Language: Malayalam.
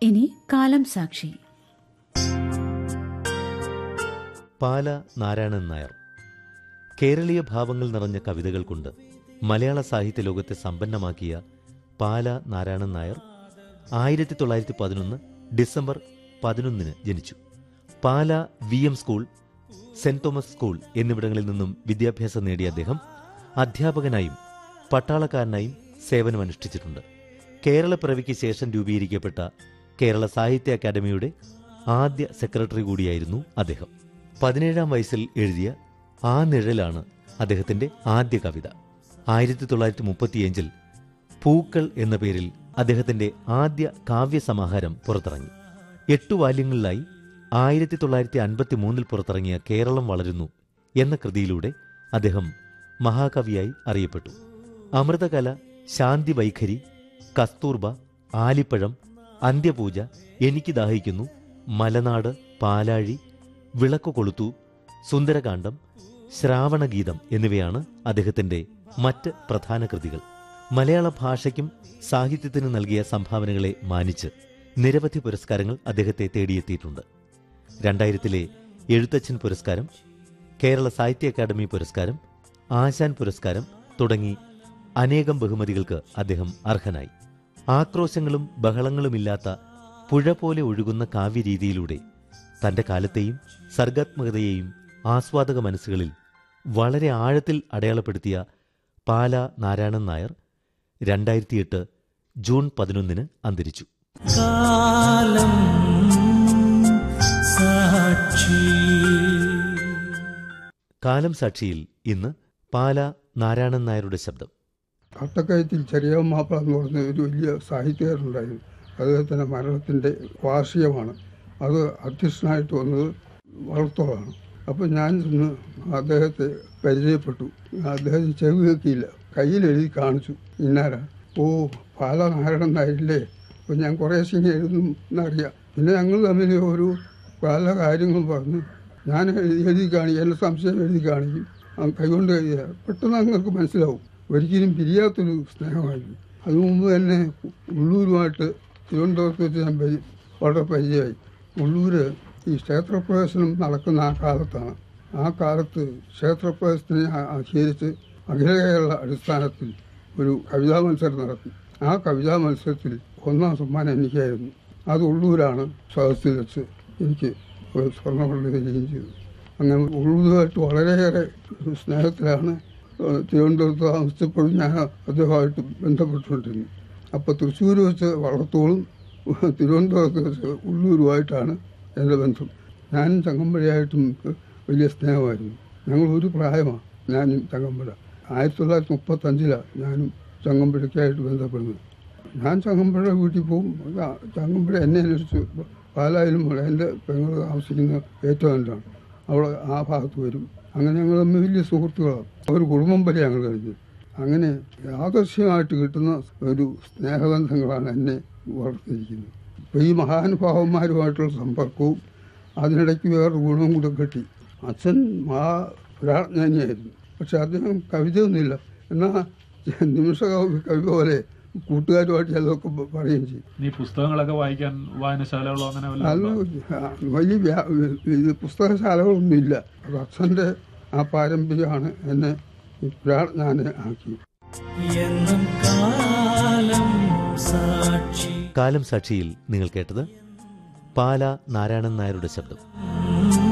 ഇനി കാലം സാക്ഷി പാല നാരായണൻ നായർ കേരളീയ ഭാവങ്ങൾ നിറഞ്ഞ കവിതകൾ കൊണ്ട് മലയാള സാഹിത്യ ലോകത്തെ സമ്പന്നമാക്കിയ പാല നാരായണൻ നായർ ആയിരത്തി തൊള്ളായിരത്തി പതിനൊന്ന് ഡിസംബർ പതിനൊന്നിന് ജനിച്ചു Pala V M school saint Thomas school എന്നിവിടങ്ങളിൽ നിന്നും വിദ്യാഭ്യാസം നേടിയ അദ്ദേഹം അധ്യാപകനായും പട്ടാളക്കാരനായും സേവനമനുഷ്ഠിച്ചിട്ടുണ്ട് കേരളപ്പിറവിക്ക് ശേഷം രൂപീകരിക്കപ്പെട്ട കേരള സാഹിത്യ അക്കാദമിയുടെ ആദ്യ സെക്രട്ടറി കൂടിയായിരുന്നു അദ്ദേഹം പതിനേഴാം വയസ്സിൽ എഴുതിയ ആ നിഴലാണ് അദ്ദേഹത്തിന്റെ ആദ്യ കവിത ആയിരത്തി തൊള്ളായിരത്തി മുപ്പത്തിയഞ്ചിൽ പൂക്കൾ എന്ന പേരിൽ അദ്ദേഹത്തിന്റെ ആദ്യ കാവ്യസമാഹാരം പുറത്തിറങ്ങി എട്ടു വാല്യങ്ങളിലായി ആയിരത്തി തൊള്ളായിരത്തി അൻപത്തി മൂന്നിൽ പുറത്തിറങ്ങിയ കേരളം വളരുന്നു എന്ന കൃതിയിലൂടെ അദ്ദേഹം മഹാകവിയായി അറിയപ്പെട്ടു അമൃതകല ശാന്തി വൈഖരി കസ്തൂർബ ആലിപ്പഴം അന്ത്യപൂജ എനിക്ക് ദാഹിക്കുന്നു മലനാട് പാലാഴി വിളക്കു കൊളുത്തു സുന്ദരകാന്ഡം ശ്രാവണഗീതം എന്നിവയാണ് അദ്ദേഹത്തിന്റെ മറ്റ് പ്രധാന കൃതികൾ മലയാള ഭാഷയ്ക്കും സാഹിത്യത്തിനും നൽകിയ സംഭാവനകളെ മാനിച്ച് നിരവധി പുരസ്കാരങ്ങൾ അദ്ദേഹത്തെ തേടിയെത്തിയിട്ടുണ്ട് രണ്ടായിരത്തിലെ എഴുത്തച്ഛൻ പുരസ്കാരം കേരള സാഹിത്യ അക്കാദമി പുരസ്കാരം ആശാൻ പുരസ്കാരം തുടങ്ങി അനേകം ബഹുമതികൾക്ക് അദ്ദേഹം അർഹനായി ആക്രോശങ്ങളും ബഹളങ്ങളുമില്ലാത്ത പുഴ പോലെ ഒഴുകുന്ന കാവ്യരീതിയിലൂടെ തന്റെ കാലത്തെയും സർഗാത്മകതയെയും ആസ്വാദക മനസ്സുകളിൽ വളരെ ആഴത്തിൽ അടയാളപ്പെടുത്തിയ പാല നാരായണൻ നായർ രണ്ടായിരത്തിയെട്ട് ജൂൺ പതിനൊന്നിന് അന്തരിച്ചു കാലം സാക്ഷി കാലം സാക്ഷിയിൽ ഇന്ന് പാല നാരായണൻ നായരുടെ ശബ്ദം അട്ടക്കയത്തിൽ ചെറിയ മാപ്പ എന്ന് പറഞ്ഞ ഒരു വലിയ സാഹിത്യകാരനുണ്ടായിരുന്നു അദ്ദേഹത്തിൻ്റെ മരണത്തിൻ്റെ വാർഷികമാണ് അത് അധ്യക്ഷനായിട്ട് വന്നത് വളർത്തോളാണ് അപ്പോൾ ഞാൻ ചെന്ന് അദ്ദേഹത്തെ പരിചയപ്പെട്ടു അദ്ദേഹം ചെവി വെക്കിയില്ല കയ്യിൽ എഴുതി കാണിച്ചു ഇന്നാരാ ഓ പാല നാരായണൻ നായരില്ലേ അപ്പോൾ ഞാൻ കുറേശ്ശെ എഴുതും എന്നറിയാം പിന്നെ ഞങ്ങൾ തമ്മിൽ ഒരു പല കാര്യങ്ങളും പറഞ്ഞു ഞാൻ എഴുതി എഴുതി കാണിക്കും എൻ്റെ സംശയം എഴുതി കാണിക്കും ആ കൈകൊണ്ട് എഴുതിയ പെട്ടെന്ന് അങ്ങർക്ക് മനസ്സിലാവും ഒരിക്കലും പിരിയാത്തൊരു സ്നേഹമായിരുന്നു അത് മുമ്പ് തന്നെ ഉള്ളൂരുമായിട്ട് തിരുവനന്തപുരത്ത് വെച്ച് ഞാൻ പരി വളരെ പരിചയമായി ഉള്ളൂര് ഈ ക്ഷേത്രപ്രവേശനം നടക്കുന്ന ആ കാലത്താണ് ആ കാലത്ത് ക്ഷേത്രപ്രവേശനത്തിനെ ആ- ആശ്രയിച്ച് അഖില കേരള അടിസ്ഥാനത്തിൽ ഒരു കവിതാ മത്സരം നടത്തി ആ കവിതാ മത്സരത്തിൽ ഒന്നാം സമ്മാനം എനിക്കായിരുന്നു അത് ഉള്ളൂരാണ് സദസ്സിൽ വെച്ച് എനിക്ക് ഒരു സ്വർണ്ണപ്പള്ളി തരികയും ചെയ്തു അങ്ങനെ ഉള്ളൂരുമായിട്ട് വളരെയേറെ സ്നേഹത്തിലാണ് ഏഹ് തിരുവനന്തപുരത്ത് താമസിച്ചപ്പോഴും ഞാൻ അദ്ദേഹമായിട്ട് ബന്ധപ്പെട്ടുകൊണ്ടിരുന്നു അപ്പോൾ തൃശ്ശൂർ വെച്ച് വളർത്തോളും തിരുവനന്തപുരത്ത് വെച്ച് ഉള്ളൂരുമായിട്ടാണ് എൻ്റെ ബന്ധം ഞാനും ചങ്ങമ്പഴിയായിട്ടും വലിയ സ്നേഹമായിരുന്നു ഞങ്ങൾ ഒരു പ്രായമാണ് ഞാനും ചങ്ങമ്പഴ ആയിരത്തി തൊള്ളായിരത്തി മുപ്പത്തഞ്ചിലാണ് ഞാനും ചങ്ങമ്പഴയ്ക്കായിട്ട് ബന്ധപ്പെടുന്നത് ഞാൻ ചങ്ങമ്പഴ വീട്ടിൽ പോകും ആ ചങ്ങമ്പഴ എന്നെ അന്വേഷിച്ച് പാലായാലും എൻ്റെ പെങ്ങൾ താമസിക്കുന്ന ഏറ്റവും എന്താണ് അവൾ ആ ഭാഗത്ത് വരും അങ്ങനെ ഞങ്ങൾ തമ്മിൽ വലിയ സുഹൃത്തുക്കളാണ് ഒരു കുടുംബം വരെ ഞങ്ങൾ കഴിഞ്ഞു അങ്ങനെ യാദർശ്യമായിട്ട് കിട്ടുന്ന ഒരു സ്നേഹബന്ധങ്ങളാണ് എന്നെ വളർത്തിയിരിക്കുന്നത് അപ്പോൾ ഈ മഹാനുഭാവന്മാരുമായിട്ടുള്ള സമ്പർക്കവും അതിനിടയ്ക്ക് വേറെ ഗുണവും കൂടെ കിട്ടി അച്ഛൻ മഹാ പുരാജ്ഞാനിയായിരുന്നു പക്ഷെ അദ്ദേഹം കവിതയൊന്നുമില്ല എന്നാൽ നിമിഷ കവി കവി പോലെ കൂട്ടുകാരുമായിട്ട് ചിലതൊക്കെ പറയുകയും ചെയ്യും നീ പുസ്തകങ്ങളൊക്കെ വായിക്കാൻ വായനശാലകളോ അങ്ങനെ വല്ലതും അത് ഉണ്ടോ? വലിയ വ്യാ- ഇത് പുസ്തകശാലകളൊന്നുമില്ല അത് അച്ഛൻ്റെ ആ പാരമ്പര്യമാണ് എന്നെ ഈ പുരാജ്ഞാനെ ആക്കി എന്നും കാലം സാക്ഷി കാലം സാക്ഷിയിൽ നിങ്ങൾ കേട്ടത് പാല നാരായണൻ നായരുടെ ശബ്ദം